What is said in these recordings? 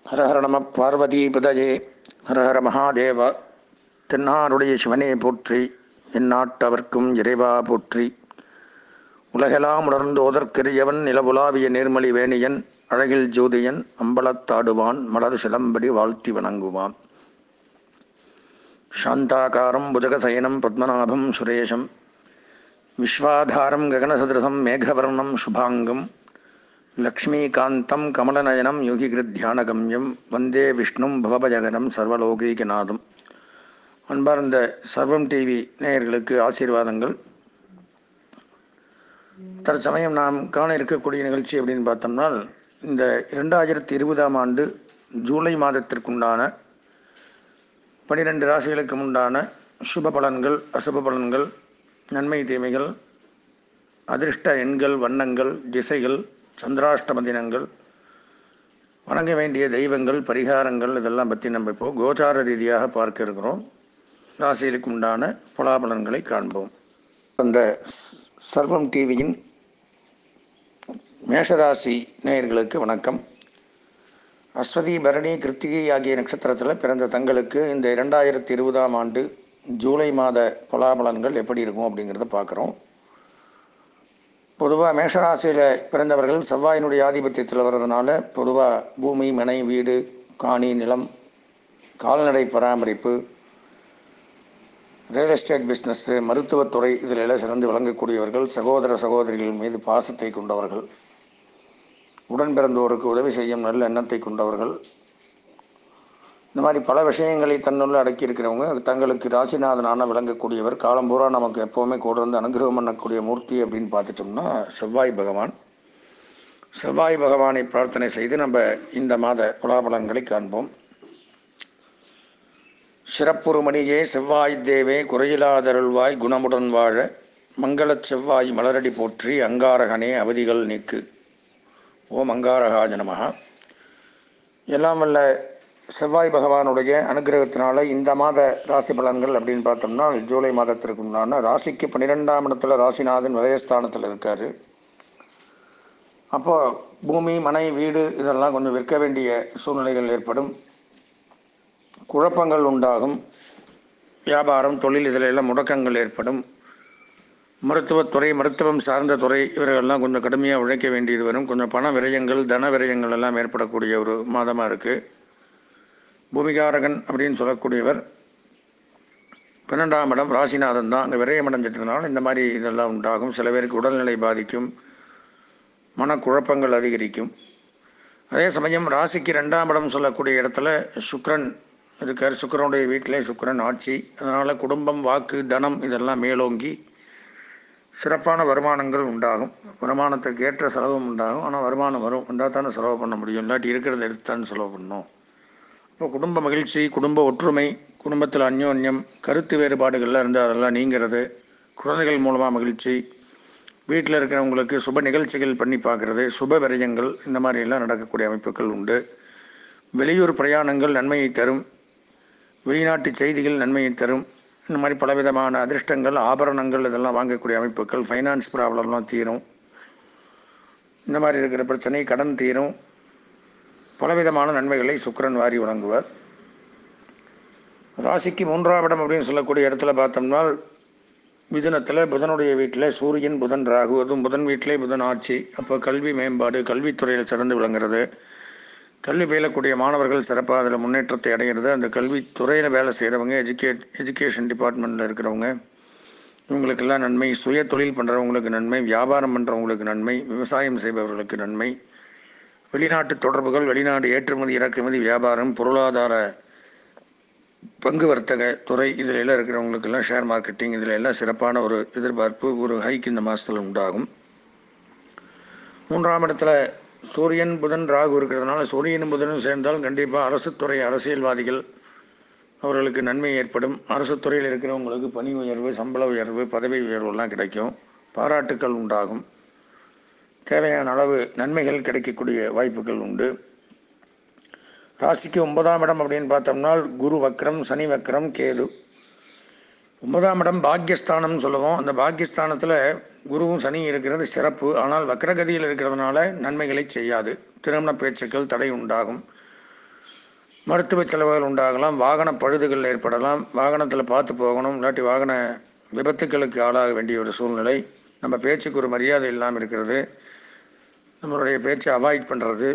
ஹர ஹர நம பார்வதிபதயே ஹர ஹர மகாதேவ தென்னாருடைய சிவனே போற்றி எந்நாட்டவர்க்கும் இறைவா போற்றி உலகெல்லாம் உணர்ந்தோதற்கரியவன் நிலவுலாவிய நேர்மலி வேணியன் அழகில் ஜோதியன் அம்பலத்தாடுவான் மலர் சிலம்படி வாழ்த்தி வணங்குவான் சாந்தாகாரம் புஜகசயனம் பத்மநாபம் சுரேஷம் விஸ்வாதாரம் ககனசதிருசம் மேகவர்ணம் சுபாங்கம் லக்ஷ்மீகாந்தம் கமலநயனம் யோகிகிருத்தியானகம்யம் வந்தே விஷ்ணும் பவபஜகனம் சர்வலோகீகநாதம் அன்பார்ந்த சர்வம் டிவி நேயர்களுக்கு ஆசீர்வாதங்கள் தற்சமயம் நாம் காண இருக்கக்கூடிய நிகழ்ச்சி அப்படின்னு பார்த்தோம்னா இந்த இரண்டாயிரத்தி இருபதாம் ஆண்டு ஜூலை மாதத்திற்குண்டான பனிரெண்டு ராசிகளுக்கு உண்டான சுப பலன்கள் அசுப பலன்கள் நன்மை தீமைகள் அதிர்ஷ்ட எண்கள் வண்ணங்கள் திசைகள் சந்திராஷ்டம தினங்கள் வணங்க வேண்டிய தெய்வங்கள் பரிகாரங்கள் இதெல்லாம் பற்றி நம்ம இப்போ கோச்சார ரீதியாக பார்க்க இருக்கிறோம் ராசிகளுக்கு உண்டான பலாபலன்களை காண்போம் அந்த ஸ்- சர்வம் டிவியின் மேஷராசி நேயர்களுக்கு வணக்கம் அஸ்வதி பரணி கிருத்திகை ஆகிய நட்சத்திரத்தில் பிறந்த தங்களுக்கு இந்த இரண்டாயிரத்தி இருபதாம் ஆண்டு ஜூலை மாத பலாபலன்கள் எப்படி இருக்கும் அப்படிங்கிறத பார்க்குறோம் பொதுவாக மேஷராசியில் பிறந்தவர்கள் செவ்வாயினுடைய ஆதிபத்தியத்தில் வர்றதுனால பொதுவாக பூமி மனை வீடு காணி நிலம் கால்நடை பராமரிப்பு ரியல் எஸ்டேட் பிஸ்னஸ்ஸு மருத்துவத்துறை இதில் எல்லாம் சிறந்து விளங்கக்கூடியவர்கள் சகோதர சகோதரிகள் மீது பாசத்தை கொண்டவர்கள் உடன் பிறந்தோருக்கு உதவி செய்யும் நல்ல எண்ணத்தை கொண்டவர்கள் இந்த மாதிரி பல விஷயங்களை தன்னுள்ள அடக்கியிருக்கிறவங்க தங்களுக்கு ராசிநாதனான விளங்கக்கூடியவர் காலம்பூரா நமக்கு எப்போவுமே கூட இருந்து அனுகிரகம் பண்ணக்கூடிய மூர்த்தி அப்படின்னு பார்த்துட்டோம்னா செவ்வாய் பகவான் செவ்வாய் பகவானை பிரார்த்தனை செய்து நம்ம இந்த மாத பலாபலன்களை காண்போம் சிறப்புறு மணியே செவ்வாய் தேவே குறையிலாதருள்வாய் குணமுடன் வாழ மங்களச் செவ்வாய் மலரடி போற்றி அங்காரகனே அவதிகள் நீக்கு ஓம் அங்காரகாஜ நமஹ எல்லாம் வல்ல செவ்வாய் பகவானுடைய அனுகிரகத்தினால இந்த மாத ராசி பலன்கள் அப்படின்னு பார்த்தோம்னா ஜூலை மாதத்திற்கு உண்டான ராசிக்கு பன்னிரெண்டாம் இடத்துல ராசிநாதன் விரயஸ்தானத்தில் இருக்கார் அப்போ பூமி மனை வீடு இதெல்லாம் கொஞ்சம் விற்க வேண்டிய சூழ்நிலைகள் ஏற்படும் குழப்பங்கள் உண்டாகும் வியாபாரம் தொழில் இதில் எல்லாம் முடக்கங்கள் ஏற்படும் மருத்துவத்துறை மருத்துவம் சார்ந்த துறை இவர்களெல்லாம் கொஞ்சம் கடுமையாக உழைக்க வேண்டியது வரும் கொஞ்சம் பண விரயங்கள் தன விரயங்கள் எல்லாம் ஏற்படக்கூடிய ஒரு மாதமாக இருக்குது பூமிகாரகன் அப்படின்னு சொல்லக்கூடியவர் பன்னெண்டாம் இடம் ராசிநாதன் தான் அங்கே விரயம் அடைஞ்சிட்டதுனால இந்த மாதிரி இதெல்லாம் உண்டாகும் சில பேருக்கு உடல்நிலை பாதிக்கும் மனக்குழப்பங்கள் அதிகரிக்கும் அதே சமயம் ராசிக்கு ரெண்டாம் இடம் சொல்லக்கூடிய இடத்துல சுக்கிரன் இருக்கார் சுக்கிரனுடைய வீட்டிலே சுக்கிரன் ஆட்சி அதனால் குடும்பம் வாக்கு தனம் இதெல்லாம் மேலோங்கி சிறப்பான வருமானங்கள் உண்டாகும் வருமானத்துக்கு ஏற்ற செலவும் உண்டாகும் ஆனால் வருமானம் வரும் வந்தால் தானே செலவு பண்ண முடியும் இல்லாட்டி இருக்கிறத எடுத்து செலவு பண்ணணும் இப்போ குடும்ப மகிழ்ச்சி குடும்ப ஒற்றுமை குடும்பத்தில் அந்யோன்யம் கருத்து வேறுபாடுகள்லாம் இருந்தால் அதெல்லாம் நீங்கிறது குழந்தைகள் மூலமாக மகிழ்ச்சி வீட்டில் இருக்கிறவங்களுக்கு சுப நிகழ்ச்சிகள் பண்ணி பார்க்குறது சுப விரயங்கள் இந்த மாதிரி எல்லாம் நடக்கக்கூடிய அமைப்புகள் உண்டு வெளியூர் பிரயாணங்கள் நன்மையை தரும் வெளிநாட்டு செய்திகள் நன்மையை தரும் இந்த மாதிரி பலவிதமான அதிர்ஷ்டங்கள் ஆபரணங்கள் இதெல்லாம் வாங்கக்கூடிய அமைப்புகள் ஃபைனான்ஸ் ப்ராப்ளம்லாம் தீரும் இந்த மாதிரி இருக்கிற பிரச்சனை கடன் தீரும் பலவிதமான நன்மைகளை சுக்கிரன் வாரி வழங்குவார் ராசிக்கு மூன்றாம் இடம் அப்படின்னு சொல்லக்கூடிய இடத்துல பார்த்தோம்னா மிதுனத்தில் புதனுடைய வீட்டில் சூரியன் புதன் ராகு அதுவும் புதன் வீட்டிலே புதன் ஆட்சி அப்போ கல்வி மேம்பாடு கல்வித்துறையில் சிறந்து விளங்குறது கல்வி பயிலக்கூடிய மாணவர்கள் சிறப்பாக அதில் முன்னேற்றத்தை அடைகிறது அந்த கல்வித்துறையில் வேலை செய்கிறவங்க எஜுகேட் எஜுகேஷன் டிபார்ட்மெண்ட்டில் இருக்கிறவங்க இவங்களுக்கெல்லாம் நன்மை சுய தொழில் பண்ணுறவங்களுக்கு நன்மை வியாபாரம் பண்ணுறவங்களுக்கு நன்மை விவசாயம் செய்பவர்களுக்கு நன்மை வெளிநாட்டு தொடர்புகள் வெளிநாடு ஏற்றுமதி இறக்குமதி வியாபாரம் பொருளாதார பங்கு வர்த்தக துறை இதில் எல்லாம் இருக்கிறவங்களுக்கெல்லாம் ஷேர் மார்க்கெட்டிங் இதில் எல்லாம் சிறப்பான ஒரு எதிர்பார்ப்பு ஒரு ஹைக் இந்த மாதத்தில் உண்டாகும் மூன்றாம் இடத்துல சூரியன் புதன் ராகு இருக்கிறதுனால சூரியனும் புதனும் சேர்ந்தால் கண்டிப்பாக அரசு துறை அரசியல்வாதிகள் அவர்களுக்கு நன்மை ஏற்படும் அரசு துறையில் இருக்கிறவங்களுக்கு பணி உயர்வு சம்பள உயர்வு பதவி உயர்வுலாம் கிடைக்கும் பாராட்டுக்கள் உண்டாகும் தேவையான அளவு நன்மைகள் கிடைக்கக்கூடிய வாய்ப்புகள் உண்டு ராசிக்கு ஒன்பதாம் இடம் அப்படின்னு பார்த்தோம்னா குரு வக்ரம் சனி வக்ரம் கேது ஒன்பதாம் இடம் பாக்கியஸ்தானம்னு சொல்லுவோம் அந்த பாக்கியஸ்தானத்தில் குருவும் சனி இருக்கிறது சிறப்பு ஆனால் வக்ரகதியில் இருக்கிறதுனால நன்மைகளை செய்யாது திருமண பேச்சுக்கள் தடை உண்டாகும் மருத்துவ செலவுகள் உண்டாகலாம் வாகன பழுதுகள் ஏற்படலாம் வாகனத்தில் பார்த்து போகணும் இல்லாட்டி வாகன விபத்துக்களுக்கு ஆளாக வேண்டிய ஒரு சூழ்நிலை நம்ம பேச்சுக்கு ஒரு மரியாதை இல்லாமல் இருக்கிறது நம்மளுடைய பேச்சை அவாய்ட் பண்ணுறது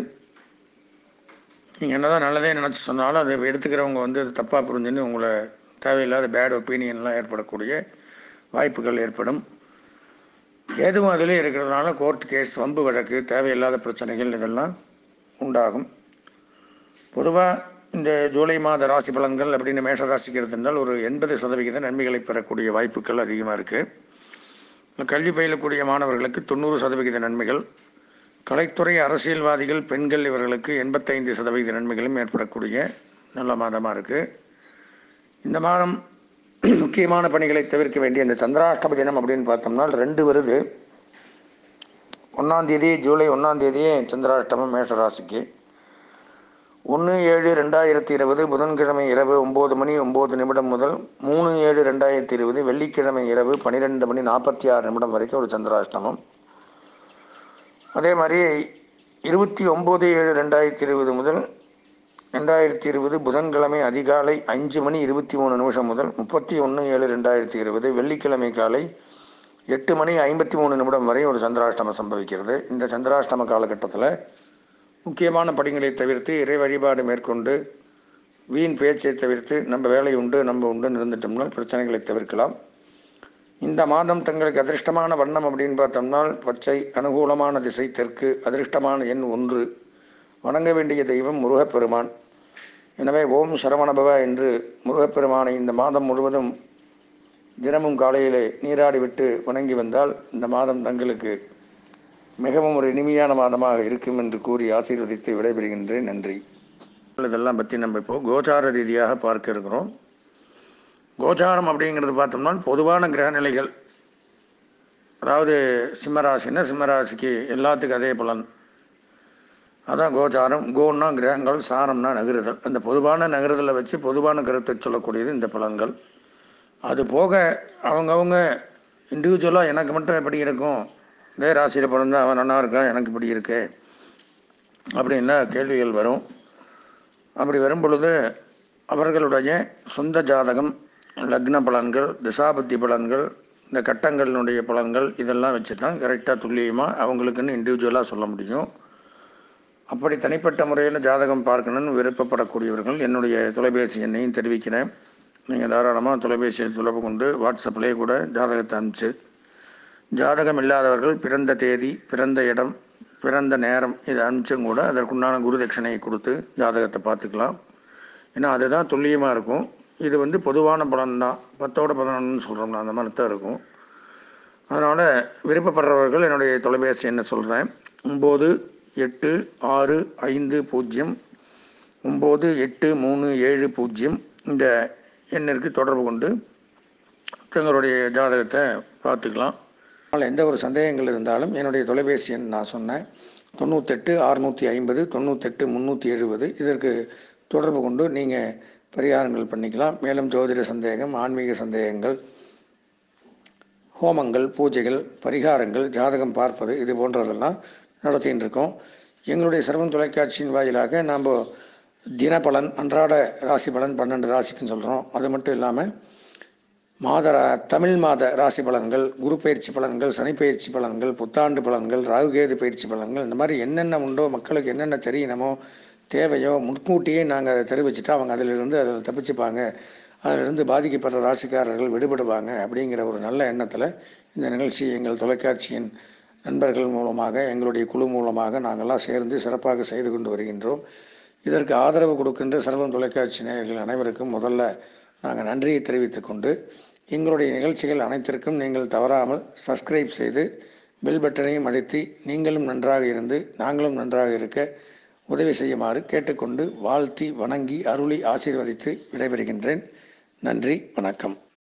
நீங்கள் என்ன தான் நல்லதே நினச்சி சொன்னாலும் அதை எடுத்துக்கிறவங்க வந்து அது தப்பாக புரிஞ்சுன்னு உங்களை தேவையில்லாத பேட் ஒப்பீனியன்லாம் ஏற்படக்கூடிய வாய்ப்புகள் ஏற்படும் எதுவும் அதிலே இருக்கிறதுனால கோர்ட் கேஸ் வம்பு வழக்கு தேவையில்லாத பிரச்சனைகள் இதெல்லாம் உண்டாகும் பொதுவாக இந்த ஜூலை மாத ராசி பலன்கள் அப்படின்னு மேஷ ராசிக்கு இருந்தால் ஒரு எண்பது சதவிகித நன்மைகளை பெறக்கூடிய வாய்ப்புகள் அதிகமாக இருக்குது கல்வி பயிலக்கூடிய மாணவர்களுக்கு தொண்ணூறு சதவிகித நன்மைகள் கலைத்துறை அரசியல்வாதிகள் பெண்கள் இவர்களுக்கு எண்பத்தைந்து சதவிகித நன்மைகளும் ஏற்படக்கூடிய நல்ல மாதமாக இருக்குது இந்த மாதம் முக்கியமான பணிகளை தவிர்க்க வேண்டிய இந்த சந்திராஷ்டம தினம் அப்படின்னு பார்த்தோம்னா ரெண்டு வருது ஒன்றாந்தேதி ஜூலை ஒன்றாந்தேதியே சந்திராஷ்டமம் மேஷ ராசிக்கு ஒன்று ஏழு ரெண்டாயிரத்தி இருபது புதன்கிழமை இரவு ஒம்பது மணி ஒம்பது நிமிடம் முதல் மூணு ஏழு ரெண்டாயிரத்தி இருபது வெள்ளிக்கிழமை இரவு பன்னிரெண்டு மணி நாற்பத்தி ஆறு நிமிடம் வரைக்கும் ஒரு சந்திராஷ்டமம் அதே மாதிரி இருபத்தி ஒம்பது ஏழு ரெண்டாயிரத்தி இருபது முதல் ரெண்டாயிரத்தி இருபது புதன்கிழமை அதிகாலை அஞ்சு மணி இருபத்தி மூணு நிமிஷம் முதல் முப்பத்தி ஒன்று ஏழு ரெண்டாயிரத்தி இருபது வெள்ளிக்கிழமை காலை எட்டு மணி ஐம்பத்தி மூணு நிமிடம் வரை ஒரு சந்திராஷ்டமம் சம்பவிக்கிறது இந்த சந்திராஷ்டம காலகட்டத்தில் முக்கியமான பணிகளை தவிர்த்து இறை வழிபாடு மேற்கொண்டு வீண் பேச்சை தவிர்த்து நம்ம வேலை உண்டு நம்ம உண்டு இருந்துட்டோம்னா பிரச்சனைகளை தவிர்க்கலாம் இந்த மாதம் தங்களுக்கு அதிர்ஷ்டமான வண்ணம் அப்படின்னு பார்த்தோம்னா பச்சை அனுகூலமான திசை தெற்கு அதிர்ஷ்டமான எண் ஒன்று வணங்க வேண்டிய தெய்வம் முருகப்பெருமான் எனவே ஓம் சரவணபவ என்று முருகப்பெருமானை இந்த மாதம் முழுவதும் தினமும் காலையிலே நீராடி விட்டு வணங்கி வந்தால் இந்த மாதம் தங்களுக்கு மிகவும் ஒரு இனிமையான மாதமாக இருக்கும் என்று கூறி ஆசீர்வதித்து விடைபெறுகின்றேன் நன்றி இதெல்லாம் பற்றி நம்ம இப்போ கோச்சார ரீதியாக பார்க்க இருக்கிறோம் கோச்சாரம் அப்படிங்கிறது பார்த்தோம்னா பொதுவான கிரகநிலைகள் அதாவது சிம்மராசின்னா சிம்மராசிக்கு எல்லாத்துக்கும் அதே பலன் அதான் கோச்சாரம் கோன்னா கிரகங்கள் சாரம்னா நகருதல் அந்த பொதுவான நகருதலை வச்சு பொதுவான கருத்தை சொல்லக்கூடியது இந்த பலன்கள் அது போக அவங்கவுங்க இண்டிவிஜுவலாக எனக்கு மட்டும் எப்படி இருக்கும் இதே ராசியில் பிறந்தா அவன் நல்லா இருக்கா எனக்கு இப்படி இருக்கே அப்படின்னா கேள்விகள் வரும் அப்படி வரும் பொழுது அவர்களுடைய சொந்த ஜாதகம் லக்ன பலன்கள் திசாபத்தி பலன்கள் இந்த கட்டங்களினுடைய பலன்கள் இதெல்லாம் வச்சு தான் கரெக்டாக துல்லியமாக அவங்களுக்குன்னு இண்டிவிஜுவலாக சொல்ல முடியும் அப்படி தனிப்பட்ட முறையில் ஜாதகம் பார்க்கணும்னு விருப்பப்படக்கூடியவர்கள் என்னுடைய தொலைபேசி எண்ணையும் தெரிவிக்கிறேன் நீங்கள் தாராளமாக தொலைபேசியை தொடர்பு கொண்டு வாட்ஸ்அப்லேயே கூட ஜாதகத்தை அனுப்பிச்சு ஜாதகம் இல்லாதவர்கள் பிறந்த தேதி பிறந்த இடம் பிறந்த நேரம் இதை அனுப்பிச்சும் கூட அதற்குண்டான குரு தட்சணையை கொடுத்து ஜாதகத்தை பார்த்துக்கலாம் ஏன்னா அதுதான் துல்லியமாக இருக்கும் இது வந்து பொதுவான பலன் தான் பத்தோட பதினொன்றுன்னு சொல்கிறோம்னா அந்த மாதிரி தான் இருக்கும் அதனால் விருப்பப்படுறவர்கள் என்னுடைய தொலைபேசி என்ன சொல்கிறேன் ஒம்பது எட்டு ஆறு ஐந்து பூஜ்ஜியம் ஒம்பது எட்டு மூணு ஏழு பூஜ்ஜியம் இந்த எண்ணிற்கு தொடர்பு கொண்டு தங்களுடைய ஜாதகத்தை பார்த்துக்கலாம் அதனால் எந்த ஒரு சந்தேகங்கள் இருந்தாலும் என்னுடைய தொலைபேசி எண் நான் சொன்னேன் தொண்ணூத்தெட்டு அறுநூற்றி ஐம்பது தொண்ணூத்தெட்டு முந்நூற்றி எழுபது இதற்கு தொடர்பு கொண்டு நீங்கள் பரிகாரங்கள் பண்ணிக்கலாம் மேலும் ஜோதிட சந்தேகம் ஆன்மீக சந்தேகங்கள் ஹோமங்கள் பூஜைகள் பரிகாரங்கள் ஜாதகம் பார்ப்பது இது போன்றதெல்லாம் நடத்தின்னு இருக்கோம் எங்களுடைய சிரமம் தொலைக்காட்சியின் வாயிலாக நாம் தினபலன் அன்றாட ராசி பலன் பன்னெண்டு ராசிக்குன்னு சொல்கிறோம் அது மட்டும் இல்லாமல் மாத ரா- தமிழ் மாத ராசி பலன்கள் குரு பயிற்சி பலன்கள் சனி பயிற்சி பலன்கள் புத்தாண்டு பலன்கள் ராகுகேது பயிற்சி பலன்கள் இந்த மாதிரி என்னென்ன உண்டோ மக்களுக்கு என்னென்ன தெரியணுமோ தேவையோ முன்கூட்டியே நாங்கள் அதை தெரிவிச்சுட்டு அவங்க அதிலிருந்து அதில் தப்பிச்சுப்பாங்க அதிலிருந்து பாதிக்கப்படுற ராசிக்காரர்கள் விடுபடுவாங்க அப்படிங்கிற ஒரு நல்ல எண்ணத்தில் இந்த நிகழ்ச்சி எங்கள் தொலைக்காட்சியின் நண்பர்கள் மூலமாக எங்களுடைய குழு மூலமாக நாங்கள்லாம் சேர்ந்து சிறப்பாக செய்து கொண்டு வருகின்றோம் இதற்கு ஆதரவு கொடுக்கின்ற சிரமம் தொலைக்காட்சி நேயர்கள் அனைவருக்கும் முதல்ல நாங்கள் நன்றியை தெரிவித்துக் கொண்டு எங்களுடைய நிகழ்ச்சிகள் அனைத்திற்கும் நீங்கள் தவறாமல் சப்ஸ்கிரைப் செய்து பெல் பட்டனையும் அழுத்தி நீங்களும் நன்றாக இருந்து நாங்களும் நன்றாக இருக்க உதவி செய்யுமாறு கேட்டுக்கொண்டு வாழ்த்தி வணங்கி அருளி ஆசீர்வதித்து விடைபெறுகின்றேன் நன்றி வணக்கம்